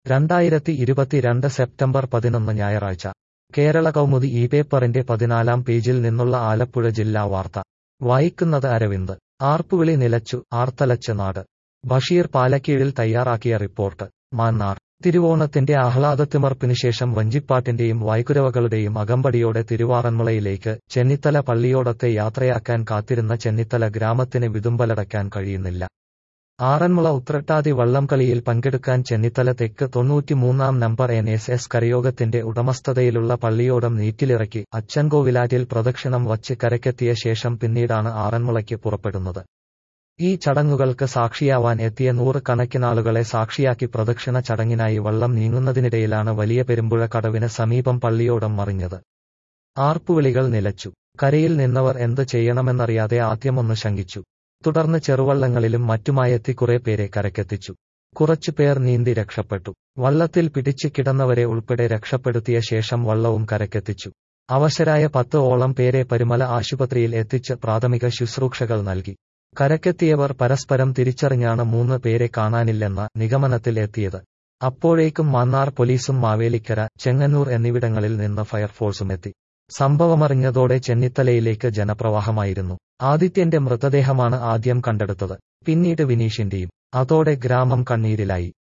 രണ്ടായിരത്തി ഇരുപത്തിരണ്ട് സെപ്റ്റംബർ പതിനൊന്ന് ഞായറാഴ്ച കേരള കൗമുദി ഈ പേപ്പറിന്റെ പതിനാലാം പേജിൽ നിന്നുള്ള ആലപ്പുഴ ജില്ലാ വാർത്ത വായിക്കുന്നത് അരവിന്ദ് ആർപ്പുവിളി നിലച്ചു ആർത്തലച്ച് നാട് ബഷീർ പാലക്കീഴിൽ തയ്യാറാക്കിയ റിപ്പോർട്ട് മാന്നാർ തിരുവോണത്തിന്റെ ആഹ്ലാദത്തിമർപ്പിന് ശേഷം വഞ്ചിപ്പാട്ടിന്റെയും വായ്ക്കുരവകളുടെയും അകമ്പടിയോടെ തിരുവാറന്മുളയിലേക്ക് ചെന്നിത്തല പള്ളിയോടത്തെ യാത്രയാക്കാൻ കാത്തിരുന്ന ചെന്നിത്തല ഗ്രാമത്തിന് വിതുമ്പലടയ്ക്കാൻ കഴിയുന്നില്ല ആറന്മുള ഉത്രട്ടാതി വള്ളംകളിയിൽ പങ്കെടുക്കാൻ ചെന്നിത്തല തെക്ക് തൊണ്ണൂറ്റിമൂന്നാം നമ്പർ എൻ എസ് എസ് കരയോഗത്തിന്റെ ഉടമസ്ഥതയിലുള്ള പള്ളിയോടം നീറ്റിലിറക്കി അച്ചൻകോവിലാറ്റിൽ പ്രദക്ഷിണം വച്ച് കരക്കെത്തിയ ശേഷം പിന്നീടാണ് ആറന്മുളയ്ക്ക് പുറപ്പെടുന്നത് ഈ ചടങ്ങുകൾക്ക് സാക്ഷിയാവാൻ എത്തിയ നൂറുകണക്കിനാളുകളെ സാക്ഷിയാക്കി പ്രദക്ഷിണ ചടങ്ങിനായി വള്ളം നീങ്ങുന്നതിനിടയിലാണ് വലിയ പെരുമ്പുഴ കടവിന് സമീപം പള്ളിയോടം മറിഞ്ഞത് ആർപ്പുവിളികൾ നിലച്ചു കരയിൽ നിന്നവർ എന്ത് ചെയ്യണമെന്നറിയാതെ ആദ്യമൊന്ന് ശങ്കിച്ചു തുടർന്ന് ചെറുവള്ളങ്ങളിലും മറ്റുമായെത്തി കുറെ പേരെ കരക്കെത്തിച്ചു കുറച്ചു പേർ നീന്തി രക്ഷപ്പെട്ടു വള്ളത്തിൽ പിടിച്ചു കിടന്നവരെ ഉൾപ്പെടെ രക്ഷപ്പെടുത്തിയ ശേഷം വള്ളവും കരക്കെത്തിച്ചു അവശരായ പത്ത് ഓളം പേരെ പരുമല ആശുപത്രിയിൽ എത്തിച്ച് പ്രാഥമിക ശുശ്രൂഷകൾ നൽകി കരക്കെത്തിയവർ പരസ്പരം തിരിച്ചറിഞ്ഞാണ് മൂന്ന് പേരെ കാണാനില്ലെന്ന നിഗമനത്തിൽ എത്തിയത് അപ്പോഴേക്കും മാന്നാർ പോലീസും മാവേലിക്കര ചെങ്ങന്നൂർ എന്നിവിടങ്ങളിൽ നിന്ന് ഫയർഫോഴ്സും എത്തി സംഭവമറിഞ്ഞതോടെ ചെന്നിത്തലയിലേക്ക് ജനപ്രവാഹമായിരുന്നു ആദിത്യന്റെ മൃതദേഹമാണ് ആദ്യം കണ്ടെടുത്തത് പിന്നീട് വിനീഷിന്റെയും അതോടെ ഗ്രാമം കണ്ണീരിലായി